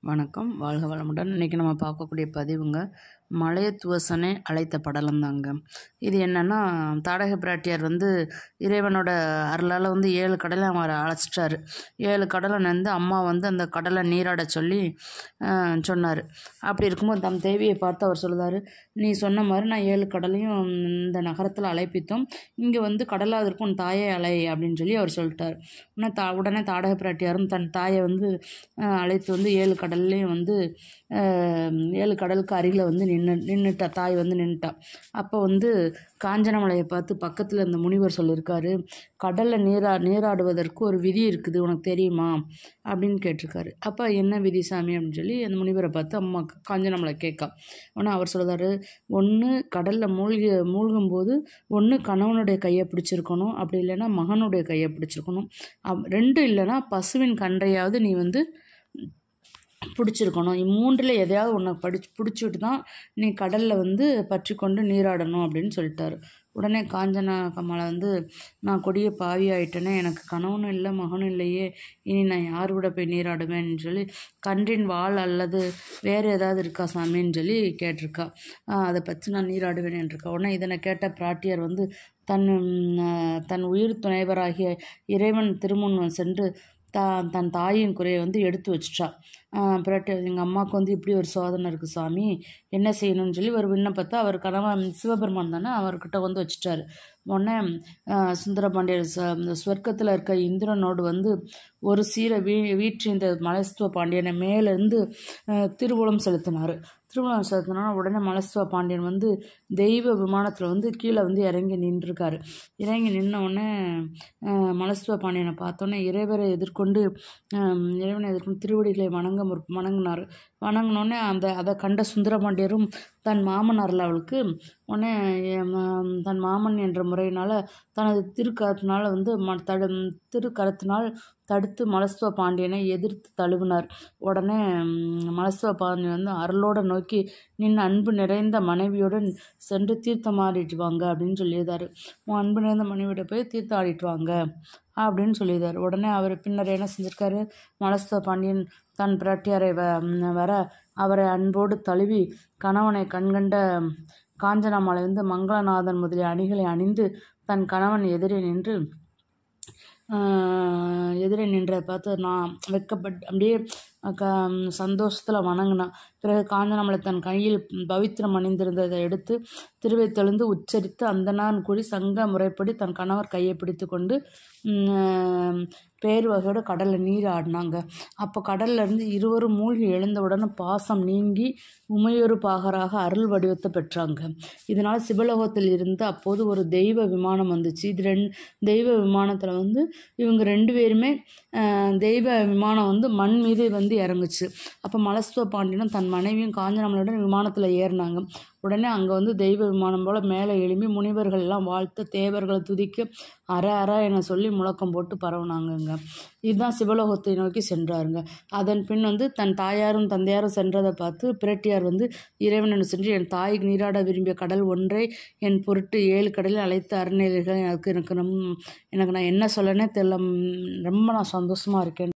வணக்கம் வாழ்க வளமுடன் இன்றைக்கி நம்ம பார்க்கக்கூடிய பதிவுங்க மலையத்துவசனே அழைத்த படலம் தாங்க இது என்னென்னா தாடக பிராட்டியார் வந்து இறைவனோட அருளால் வந்து ஏழு கடலை அவர் அழைச்சிட்டாரு ஏழு கடலை நந்து அம்மா வந்து அந்த கடலை நீராட சொல்லி சொன்னார் அப்படி இருக்கும்போது தம் தேவியை பார்த்து அவர் சொல்லுதார் நீ சொன்ன மாதிரி நான் ஏழு கடலையும் இந்த நகரத்தில் அழைப்பித்தோம் இங்கே வந்து கடலாக இருக்கும் உன் தாயை அலை அப்படின்னு சொல்லி அவர் சொல்லிட்டார் உடனே தா உடனே தாடக பிராட்டியாரும் தன் தாயை வந்து அஹ், அழைத்து வந்து ஏழு கடல்லையும் வந்து அஹ், ஏழு கடலுக்கு அருகில் வந்து நின்று நின்றுட்டா தாய் வந்து நின்றுட்டா அப்போ வந்து காஞ்சனமலையை பார்த்து பக்கத்தில் இந்த முனிவர் சொல்லியிருக்காரு கடலில் நீரா நீராடுவதற்கு ஒரு விதி இருக்குது உனக்கு தெரியுமா அப்படின்னு கேட்டிருக்காரு அப்போ என்ன விதி சாமி அப்படின்னு சொல்லி அந்த முனிவரை பார்த்து அம்மா காஞ்சனமலை கேட்கா உடனே அவர் சொல்கிறாரு ஒன்று கடலில் மூழ்கி மூழ்கும்போது ஒன்று கணவனுடைய கையை பிடிச்சிருக்கணும் அப்படி இல்லைன்னா மகனுடைய கையை பிடிச்சிருக்கணும் அப் ரெண்டு இல்லைன்னா பசுவின் கன்றையாவது நீ வந்து பிடிச்சிருக்கணும் இம்மூன்றில் எதையாவது ஒன்று படிச்சு பிடிச்சிட்டு தான் நீ கடலில் வந்து பற்றி கொண்டு நீராடணும் அப்படின்னு சொல்லிட்டாரு உடனே காஞ்சனா கமலை வந்து நான் கொடிய பாவி ஆயிட்டேனே எனக்கு கணவனும் இல்லை மகனும் இல்லையே இனி நான் யார் கூட போய் நீராடுவேன்னு சொல்லி கன்றின் வாள் அல்லது வேறு ஏதாவது இருக்கா சாமின்னு சொல்லி கேட்டிருக்கா ஆஹ் அதை பற்றி நான் நீராடுவேன் இருக்கா உடனே இதனை கேட்ட பிராட்டியார் வந்து தன் ம், ஆஹ் தன் உயிர் துணைவராகிய இறைவன் திருமுன் சென்று தா தன் தாயின் குறையை வந்து எடுத்து வச்சுட்டா பிறகு எங்கள் அம்மாவுக்கு வந்து இப்படி ஒரு சோதனை இருக்குது சாமி என்ன செய்யணும்னு சொல்லி ஒரு விண்ணப்பத்தை அவர் கணவன் சிவபெருமான் தானே அவர்கிட்ட வந்து வச்சுட்டாரு உடனே ஆஹ் சுந்தரபாண்டியர் ச இந்த சொர்க்கத்தில் இருக்க இந்திரனோடு வந்து ஒரு சீரை வீ வீற்றி இந்த மலஸ்துவ பாண்டியனை மேலேருந்து திருவுளம் செலுத்தினார் திருவுளம் செலுத்தினா உடனே மலஸ்துவ பாண்டியன் வந்து தெய்வ விமானத்தில் வந்து கீழே வந்து இறங்கி நின்றுருக்காரு இறங்கி நின்ன உடனே ஆஹ் மலஸ்துவ பாண்டியனை பார்த்தோன்னே இறைவரை எதிர்கொண்டு ஆஹ் இறைவனை எதிர்கொண்டு திருவடிகளை வணங்க முற் வணங்கினார் வணங்கினோடனே அந்த அதை கண்ட சுந்தரபாண்டியரும் தன் மாமனாரில் அவளுக்கு உடனே என் மா- தன் மாமன் என்ற முறையினால் தனது திருக்கரத்தினால் வந்து ம தடு திருக்கரத்தினால் தடுத்து மலஸ்துவ பாண்டியனை எதிர்த்து தழுவினார் உடனே ம், மலஸ்துவ பாண்டியன் வந்து அருளோட நோக்கி நின் அன்பு நிறைந்த மனைவியுடன் சென்று தீர்த்தம் ஆடிட்டு வாங்க அப்படின்னு சொல்லியிருந்தார் உன் அன்பு நிறைந்த மனைவியோட போய் தீர்த்தம் ஆடிட்டு வாங்க அப்படின்னு சொல்லியிருந்தார் உடனே அவர் பின்னர் என்ன செஞ்சிருக்காரு மலஸ்துவ பாண்டியன் தன் பிராட்டியாரை வ ம், வர அவரை அன்போடு தழுவி கணவனை கண்கண்ட காஞ்சனாமாலை வந்து மங்களநாதன் முதலிய அணிகளை அணிந்து தன் கணவன் எதிரே நின்று ஆஹ் எதிரே நின்றதை பார்த்து நான் வெட்கப்பட்டு அப்படியே க சந்தோஷத்தில் வணங்கினான் பிறகு காஞ்சனமலை தன் கையில் பவித்திரம் அணிந்திருந்ததை எடுத்து திருவைத்தெழுந்து உச்சரித்து அந்தனான் கூறி சங்க முறைப்படி தன் கணவர் கையை பிடித்து கொண்டு ம், பேர் வகையோட கடலில் நீர் ஆடினாங்க அப்போ கடல்ல இருந்து இருவரும் மூழ்கி எழுந்தவுடனே பாசம் நீங்கி உமையொரு பாகராக அருள் வடிவத்தை பெற்றாங்க இதனால் சிவலோகத்தில் இருந்து அப்போது ஒரு தெய்வ விமானம் வந்துச்சு இது ரெண்டு தெய்வ விமானத்தில் வந்து இவங்க ரெண்டு பேருமே ஆஹ், தெய்வ விமானம் வந்து மண் மீது வந்து இறங்குச்சு அப்போ மலஸ்துவ பாண்டியனும் தன் மனைவியும் காஞ்சனமலையுடன் விமானத்தில் ஏறினாங்க உடனே அங்கே வந்து தெய்வ விமானம் போல் மேலே எழும்பி முனிவர்கள் எல்லாம் வாழ்த்த தேவர்களை துதிக்க அற அற என சொல்லி முழக்கம் போட்டு பரவுனாங்கங்க இதுதான் சிவலோகத்தை நோக்கி சென்றாருங்க அதன் பின் வந்து தன் தாயாரும் தந்தையாரும் சென்றதை பார்த்து பிரட்டியார் வந்து இறைவனன் சென்று என் தாய்க்கு நீராட விரும்பிய கடல் ஒன்றை என் பொருட்டு ஏழு கடலில் அழைத்து அறநிலைகள் எனக்கு எனக்கு ரொம்ப எனக்கு நான் என்ன சொல்லனே தெரியல ம், ரொம்ப நான் சந்தோஷமா இருக்கேன்